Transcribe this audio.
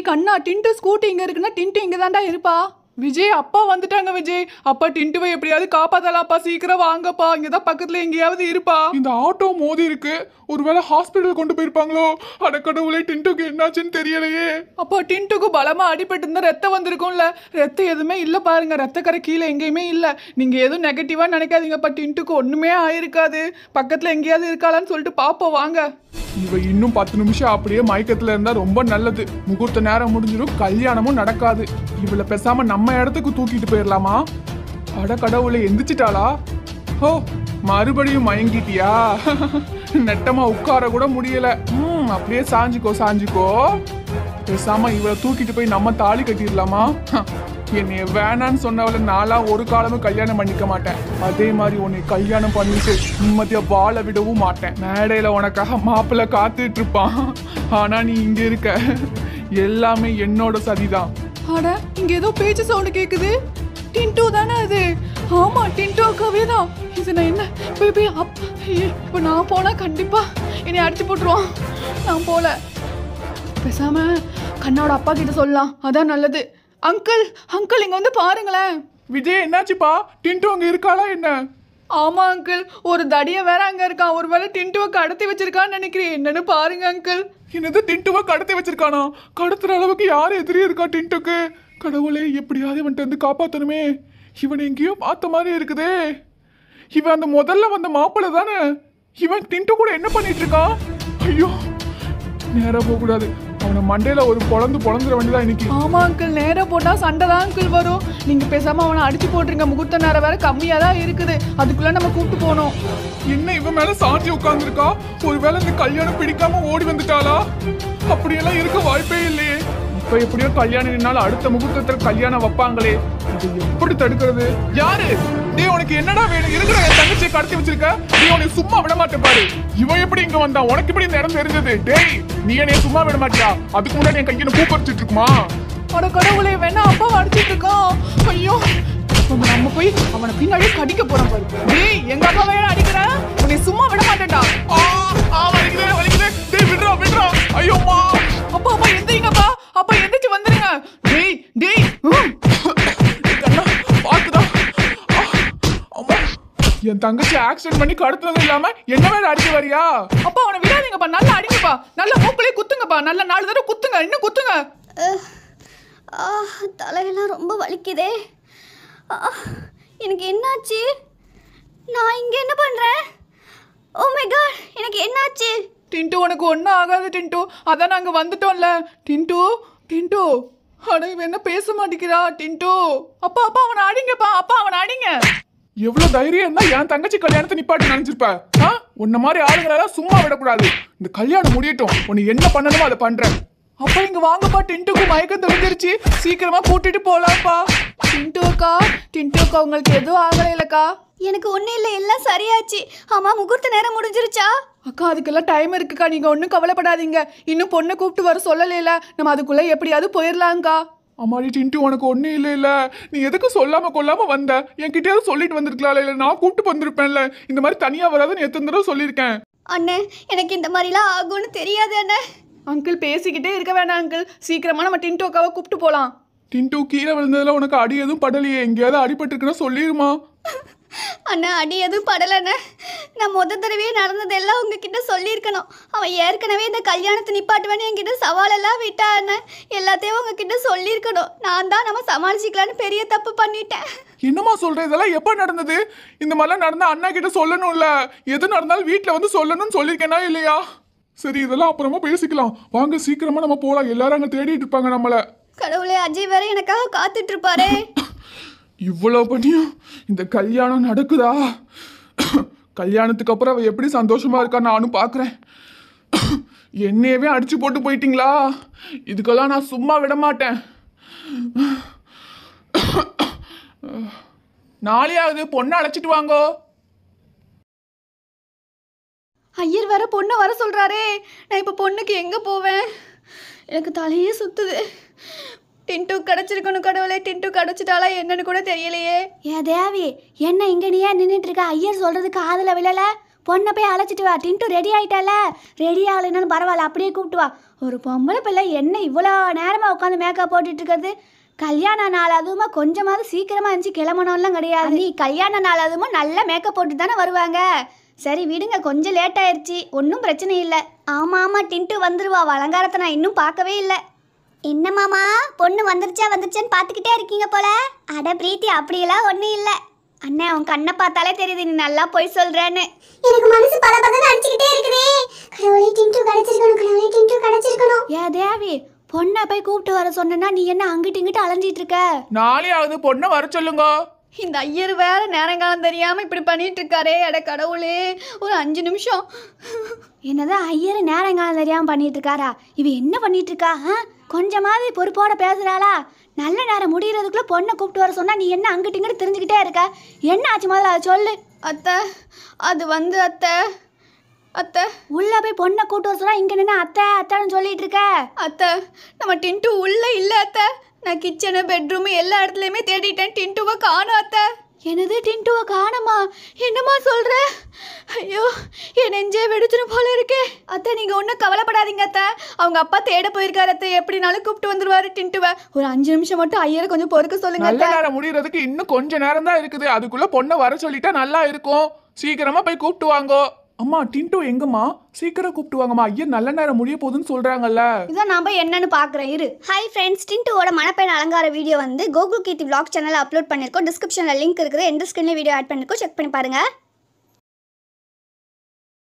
கண்ணா டின்ட்டு scooty இங்க இருக்குன்னா டின்ட்டு இங்க தான்டா இருப்பா விஜய் அப்பா வந்துட்டாங்க விஜய் அப்பா டின்ட்டுவை எப்படியாவது காப்பாத்தலாம்ப்பா சீக்கிரம் வாங்கப்பா இங்கதான் பக்கத்துல எங்கேயாவது இருப்பா இந்த ஆட்டோ மோதி இருக்கு ஒருவேளை ஹாஸ்பிட்டல் கொண்டு போயிருப்பாங்களோ அடக்கடவுளே டின்ட்டுக்கு என்னாச்சுன்னு தெரியலையே அப்பா டின்ட்டுக்கு பலமா அடிபட்டு இருந்தா ரத்தம் வந்திருக்கும்ல ரத்தம் எதுவுமே இல்ல பாருங்க ரத்தக்கரை கீழே எங்கேயுமே இல்ல நீங்க எதுவும் நெகட்டிவா நினைக்காதீங்கப்பா டின்ட்டுக்கு ஒண்ணுமே ஆயிருக்காது பக்கத்துல எங்கேயாவது இருக்காளான்னு சொல்லிட்டு பாப்போம் வாங்க இவ இன்னும் பத்து நிமிஷம் அப்படியே மயக்கத்துல இருந்தா ரொம்ப நல்லது முகூர்த்த நேரம் முடிஞ்சிடும் கல்யாணமும் நடக்காது இவளை பேசாம நம்ம இடத்துக்கு தூக்கிட்டு போயிடலாமா அட கடவுளை எந்திரிச்சிட்டாளா ஓ மறுபடியும் மயங்கிட்டியா நெட்டமா உட்கார கூட முடியல ம் அப்படியே சாஞ்சுக்கோ சாஞ்சுக்கோ பேசாம இவளை தூக்கிட்டு போய் நம்ம தாலி கட்டிடலாமா என்னைய வேணான்னு சொன்னவளை நாளா ஒரு காலமும் கல்யாணம் பண்ணிக்க மாட்டேன் அதே மாதிரி உன்னை கல்யாணம் பண்ணிட்டு நிம்மதியா வாழ விடவும் மாட்டேன் மேடையில உனக்காக மாப்பிள்ளை காத்துட்டு இருப்பான் ஆனா நீ இங்க இருக்க எல்லாமே என்னோட சதிதான் அட இங்க ஏதோ பேச்சு சவுண்ட் கேக்குது டின்டோ தானே அது ஆமா டின்டோ அக்காவே தான் இது நான் என்ன போய் போய் அப் ஐயே, இப்ப நான் போனா கண்டிப்பா என்னை அடிச்சு போட்டுருவான் நான் போல பேசாம கண்ணோட அப்பா கிட்ட சொல்லலாம் அதான் நல்லது அங்கிள் அங்கிள் இங்க வந்து பாருங்களேன் விஜய் என்னாச்சுப்பா டின்ட்டு அங்க இருக்காளா என்ன ஆமா அங்கிள் ஒரு தடிய வேற அங்க இருக்கான் ஒருவேளை டின்டுவை கடத்தி வச்சிருக்கான்னு நினைக்கிறேன் என்னன்னு பாருங்க அங்கிள் என்னது டின்ட்டுவா கடத்தி வச்சிருக்கானா கடத்துற அளவுக்கு யார் எதிரி இருக்கா டின்ட்டுக்கு கடவுளே எப்படியாவது இவன்ட்டு வந்து காப்பாத்தணுமே இவன் எங்கேயோ பார்த்த மாதிரி இருக்குதே இவன் அந்த முதல்ல வந்த மாப்பிள்ளை தானே இவன் டின்ட்டு கூட என்ன பண்ணிட்டு இருக்கான் ஐயோ நேரா போக கூடாது அவனை மண்டையில ஒரு பொழந்து பொழந்துட வேண்டியதா இன்னைக்கு ஆமா அங்கிள் நேரா போட்டா சண்டை தான் அங்கிள் வரும் நீங்க பேசாம அவனை அடிச்சு போட்டுருங்க முகூர்த்த நேரம் வேற கம்மியா தான் இருக்குது அதுக்குள்ள நம்ம கூப்பிட்டு போகணும் என்ன இவன் மேல சாஞ்சி உட்கார்ந்துருக்கா ஒருவேளை இந்த கல்யாணம் பிடிக்காம ஓடி வந்துட்டாளா அப்படியெல்லாம் இருக்க வாய்ப்பே இல்லையே இப்ப எப்படியோ கல்யாணம் நின்னாலும் அடுத்த முகூர்த்தத்துல கல்யாணம் வைப்பாங்களே இது எப்படி தடுக்கிறது யாரு டேய் உனக்கு என்னடா வேணும் இருக்கிற என் தங்கச்சியை கடத்தி வச்சிருக்க நீ உனக்கு சும்மா விட மாட்டே பாரு இவன் எப்படி இங்க வந்தான் உனக்கு எப்படி இந்த இடம் தெரிஞ்சது டேய் நீ என்னைய சும்மா விட மாட்டியா அதுக்கு முன்னாடி என் கையில பூ பறிச்சிட்டு இருக்குமா அட கடவுளே வேணா அப்பா அடிச்சிட்டு இருக்கான் ஐயோ நம்ம நம்ம போய் அவனை பின்னாடி கடிக்க போறோம் பாரு டேய் எங்க அப்பா வேற அடிக்கிற உன்னை சும்மா விட மாட்டேன்டா ஆ ஆ வலிக்குதே வலிக்குதே டேய் விடுறா விடுறா ஐயோம்மா அப்பா அப்பா எந்திரிங்கப்பா அப்பா எந்திரிச்சு வந்துருங்க டேய் டேய் ஹம். கண்ணா, பாத்துடா. ஆ, அம்மா. என் தங்கச்சி ஆக்சிடென்ட் பண்ணி கடத்துனது இல்லாம என்ன வேற அடிக்க வரியா அப்பா அவனை விடாதீங்கப்பா நல்லா அடிங்கப்பா நல்லா மூக்குலயே குத்துங்கப்பா நல்லா நாலு தடவை குத்துங்க இன்னும் குத்துங்க அஹ். ஆ தலையெல்லாம் ரொம்ப வலிக்குதே ஆ, எனக்கு என்னாச்சு நான் இங்கே என்ன பண்ணுறேன் ஓ மை காட் எனக்கு என்னாச்சு டின்ட்டு உனக்கு ஒன்றும் ஆகாது டின்ட்டு அதான் நாங்கள் வந்துட்டோம்ல டின்ட்டு டின்ட்டு அட இவன் என்ன பேச மாட்டேங்கிறா டின்ட்டு அப்பா அப்பா அவனை அடிங்கப்பா அப்பா அவனை அடிங்க எவ்வளவு தைரியம் இருந்தா என் தங்கச்சி கல்யாணத்தை நிப்பாட்டி நினைச்சிருப்ப ஆ? உன்ன மாதிரி ஆளுங்களெல்லாம் சும்மா விடக்கூடாது இந்த கல்யாணம் முடியட்டும் உன்னை என்ன பண்ணணுமோ அதை பண்றேன் அப்பா இங்க வாங்கப்பா டின்ட்டுக்கு மயக்கம் தெளிஞ்சிருச்சு சீக்கிரமா கூட்டிட்டு போலாம்ப்பா டின்ட்டு அக்கா டின்ட்டு அக்கா உங்களுக்கு எதுவும் ஆகலை இல்லக்கா எனக்கு ஒன்றும் இல்லை எல்லாம் சரியாச்சு ஆமாம் முகூர்த்த நேரம் முடிஞ்சிருச்சா அக்கா அதுக்கெல்லாம் டைம் இருக்குக்கா நீங்க ஒன்றும் கவலைப்படாதீங்க இன்னும் பொண்ணை கூப்பிட்டு வர சொல்லலைல நம்ம அதுக்குள்ள எப்படியாவது போயிடலாங்க்கா அம்மாடி டின்ட்டு உனக்கு ஒண்ணும் இல்ல இல்ல நீ எதுக்கு சொல்லாம கொல்லாம வந்த என்கிட்டயாவது சொல்லிட்டு வந்திருக்கலாம்ல இல்ல நான் கூப்பிட்டு வந்திருப்பேன்ல இந்த மாதிரி தனியா வராதுன்னு எத்தனை தடவை சொல்லியிருக்கேன் அண்ணே எனக்கு இந்த மாதிரிலாம் ஆகும்னு தெரியாது அண்ணே அங்கிள் பேசிக்கிட்டே இருக்க வேணாம் அங்கிள் சீக்கிரமா நம்ம டின்ட்டு அக்காவை கூப்பிட்டு போலாம் டின்ட்டு கீழே விழுந்ததுல உனக்கு அடி எதுவும் படலையே எங்கேயாவது அடிபட்டிருக்குன்னா சொல்லிருமா அண்ணா அடி எதுவும் படலைண்ணே நான் முத தடவையே நடந்ததெல்லாம் உங்ககிட்ட சொல்லியிருக்கணும் அவன் ஏற்கனவே இந்த கல்யாணத்தை நிப்பாட்டுவேன்னு என்கிட்ட சவாலெல்லாம் விட்டா அண்ணன் எல்லாத்தையும் உங்ககிட்ட சொல்லியிருக்கணும் நான் தான் நம்ம சமாளிச்சிக்கலான்னு பெரிய தப்பு பண்ணிட்டேன் என்னம்மா சொல்ற இதெல்லாம் எப்ப நடந்தது இந்த மாதிரிலாம் நடந்தா அண்ணா கிட்ட சொல்லணும்ல எது நடந்தாலும் வீட்ல வந்து சொல்லணும்னு சொல்லியிருக்கேனா இல்லையா சரி இதெல்லாம் அப்புறமா பேசிக்கலாம் வாங்க சீக்கிரமா நம்ம போலாம் எல்லாரும் அங்க தேடிட்டு இருப்பாங்க நம்மள கடவுளே அஜய் வேற எனக்காக காத்துட்டு இருப்பாரே இவ்வளவு பண்ணியும் இந்த கல்யாணம் நடக்குதா கல்யாணத்துக்கு அப்புறம் அவ எப்படி சந்தோஷமா இருக்கா நானும் பார்க்குறேன் என்னையவே அடிச்சு போட்டு போயிட்டீங்களா இதுக்கெல்லாம் நான் சும்மா விட மாட்டேன் நாளையாவது பொண்ணை அழைச்சிட்டு வாங்கோ ஐயர் வேற பொண்ணை வர சொல்றாரே நான் இப்போ பொண்ணுக்கு எங்க போவேன் எனக்கு தலையே சுத்துது டின்ட்டு கிடைச்சிருக்கணும் கடவுளே டின்ட்டு கிடைச்சிட்டாலா என்னன்னு கூட தெரியலையே ஏ தேவி என்ன இங்க நீ ஏன் நின்றுட்டு இருக்க ஐயர் சொல்றது காதுல விழல பொண்ணை போய் அழைச்சிட்டு வா டின்ட்டு ரெடி ஆயிட்டால ரெடி ஆகலைன்னு பரவாயில்ல அப்படியே கூப்பிட்டு வா ஒரு பொம்பளை பிள்ளை என்ன இவ்வளோ நேரமாக உட்காந்து மேக்கப் போட்டுட்டு இருக்கிறது கல்யாண நாள் அதுவுமா கொஞ்சமாவது சீக்கிரமா இருந்துச்சு கிளம்பணும்லாம் கிடையாது நீ கல்யாண நாள் அதுவுமா நல்லா மேக்கப் போட்டு தானே வருவாங்க சரி விடுங்க கொஞ்சம் லேட் ஆயிருச்சு ஒன்றும் பிரச்சனை இல்லை ஆமாம் ஆமாம் டின்ட்டு வந்துருவா அவ அலங்காரத்தை நான் இன்னும் பார்க்கவே இல்லை என்ன மாமா பொண்ணு வந்துருச்சா வந்துருச்சான்னு பார்த்துக்கிட்டே இருக்கீங்க போல அட பிரீத்தி அப்படியெல்லாம் ஒன்றும் இல்லை அண்ணே உன் கண்ணை பார்த்தாலே தெரியுது நீ நல்லா போய் சொல்றேன்னு எனக்கு மனசு பல பதன்னு அடிச்சுக்கிட்டே இருக்குதே கடவுளே டிண்டு கிடைச்சிருக்கணும் கடவுளே டிண்டு கிடைச்சிருக்கணும் ஏ தேவி பொண்ணை போய் கூப்பிட்டு வர சொன்னா நீ என்ன அங்கிட்டு இங்கிட்டு அலைஞ்சிட்டு இருக்க நாளே ஆகுது பொண்ணை வர சொல்லுங்க இந்த ஐயர் வேற நேரங்காலம் தெரியாம இப்படி பண்ணிட்டு இருக்காரே அட கடவுளே ஒரு அஞ்சு நிமிஷம் என்னதான் ஐயர் நேரங்காலம் தெரியாம பண்ணிட்டு இருக்காரா இவ என்ன பண்ணிட்டு இருக்கா ஆ? கொஞ்சமாவது பொறுப்போட பேசுறாளா நல்ல நேரம் முடியறதுக்குள்ள பொண்ணை கூப்பிட்டு வர சொன்னா நீ என்ன அங்கிட்டு இங்கிட்டு தெரிஞ்சுக்கிட்டே இருக்க என்ன ஆச்சு முதல்ல அதை சொல்லு அத்தை அது வந்து அத்தை அத்தை உள்ள போய் பொண்ணை கூப்பிட்டு வர சொன்னா இங்க நின்று அத்தை அத்தைன்னு சொல்லிட்டு இருக்க அத்தை நம்ம டின்ட்டு உள்ள இல்ல அத்தை நான் கிச்சனு பெட்ரூம் எல்லா இடத்துலயுமே தேடிட்டேன் டின்ட்டுவை காணோம் அத்தை என்னது டின்ட்டுவை காணுமா என்னம்மா சொல்ற ஐயோ என் நெஞ்சே வெடிச்சிடும் போல இருக்கே அத்தை நீங்க ஒன்றும் கவலைப்படாதீங்க அத்தை அவங்க அப்பா தேட போயிருக்காரு அத்தை எப்படினாலும் கூப்பிட்டு வந்துருவாரு டின்ட்டுவை ஒரு அஞ்சு நிமிஷம் மட்டும் ஐயரை கொஞ்சம் பொறுக்க சொல்லுங்க நல்ல அத்தை நேரம் முடியறதுக்கு இன்னும் கொஞ்ச நேரம் தான் இருக்குது அதுக்குள்ள பொண்ணை வர சொல்லிட்டா நல்லா இருக்கும் சீக்கிரமா போய் கூப்பிட்டு வாங்கோ அம்மா டின்டோ எங்கம்மா சீக்கிரம் கூப்பிட்டு வாங்கம்மா ஐயர் நல்ல நேரம் முடிய போகுதுன்னு சொல்றாங்கல்ல இதான் நான் போய் என்னன்னு பார்க்குறேன் இரு ஹாய் ஃப்ரெண்ட்ஸ் டிண்டுவோட மணப்பெண் அலங்கார வீடியோ வந்து கோகுல் கீர்த்தி vlog சேனலில் அப்லோட் பண்ணியிருக்கோம் டிஸ்கிரிப்ஷனில் லிங்க் இருக்குது எந்த ஸ்கிரீன்லேயும் வீடியோ ஆட் பண்ணிருக்கோம் செக் பண்ணி பாருங்கள்